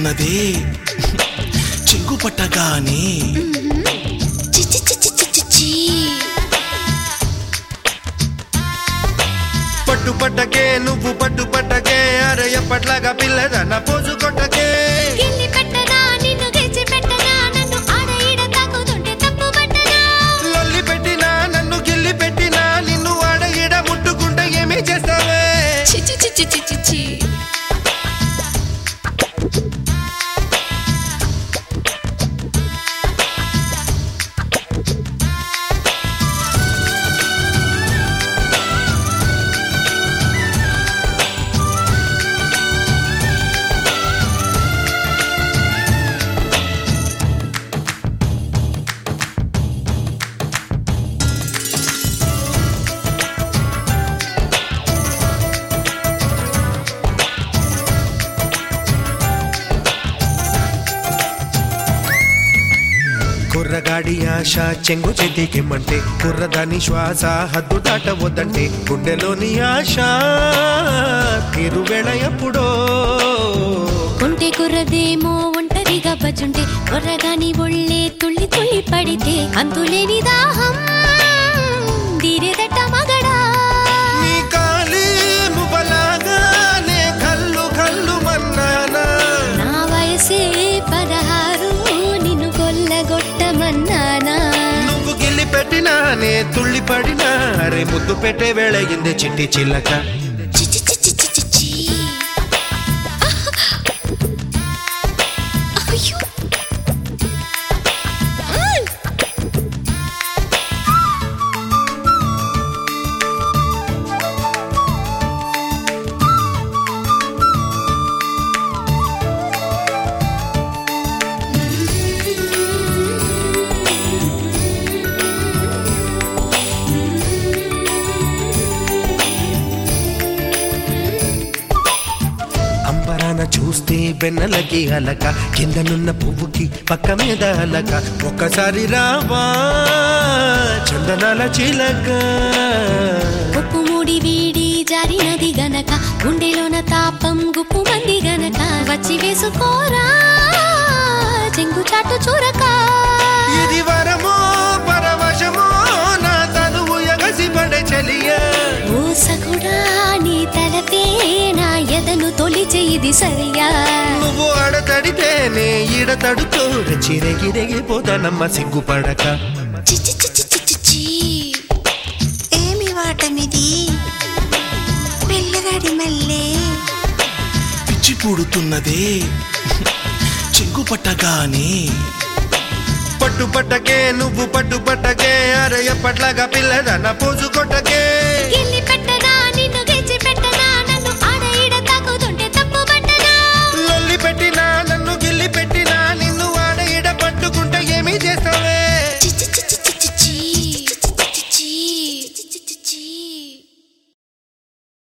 పుడుతున్నదే చెంగు పట్టగానే చిచి చిచి చిచి చీ పట్టు పట్టకే నువ్వు పట్టు పట్టకే అరే ఎప్పట్లాగా పిల్లదన్న పోజు కొట్టకే గిల్లి పెట్టనా నిన్ను గెలిచి పెట్టనా నన్ను ఆడ ఈడ తాకుతుంటే తప్పు పట్టనా లొల్లి పెట్టినా నన్ను గిల్లి పెట్టినా నిన్ను ఆడ ఈడ ముట్టుకుంటే ఏమీ చేస్తావే చిచి చిచి చిచి చీ కుర్రగాడి ఆశ చెంగు చెతికిమ్మంటే కుర్రదాని శ్వాస హద్దు దాటవద్దంటే గుండెలోని ఆశ తిరువేళ ఎప్పుడో ఉంటే కుర్రదేమో ఒంటరిగా బజుంటే కొర్రగాని ఒళ్ళే తుళ్ళి తుళ్ళి పడితే అంతులేని దాహం దీరేదట్ట మగడా నీ కాలి ముబలాగానే కల్లు కల్లు మన్నానా నా వయసే పదహారు నిన్ను కొల్లగొట్టమన్నానా నువ్వు గిల్లి పెట్టినానే తుళ్ళి పడినా అరే ముద్దు పెట్టే వేళ ఇందే చిట్టి చిల్లక చిచి చిచి చిచి చీ అయ్యో అంబరాన చూస్తే వెన్నెలకి అలక కిందనున్న పువ్వుకి పక్క మీద అలక ఒక్కసారి రావా చందనాల చిలక ఉప్పు మూడి వీడి జారినది గనక గుండెలోన తాపం గుప్పు మంది గనక వచ్చి వేసుకోరా చెంగు చాటు చూరక ఇది వరమో పరవశమో నా తనువు ఎగసి పడే చలియా ఓ సగుడా నీ తలపే నా ఎదను తొలిచే ఇది సరియా నువ్వు ఆడతడితేనే ఈడ తడుతూ చిరగిరగిపోతానమ్మ సిగ్గుపడక చిచి చిచి చిచి చీ ఏమి వాటమిది మెల్లగాడి మల్లే పిచ్చి పుడుతున్నదే చెంగు పట్టగానే పట్టు పట్టకే నువ్వు పట్టు పట్టకే అరే ఎప్పట్లాగా పిల్లదన్న పోజు కొట్టకే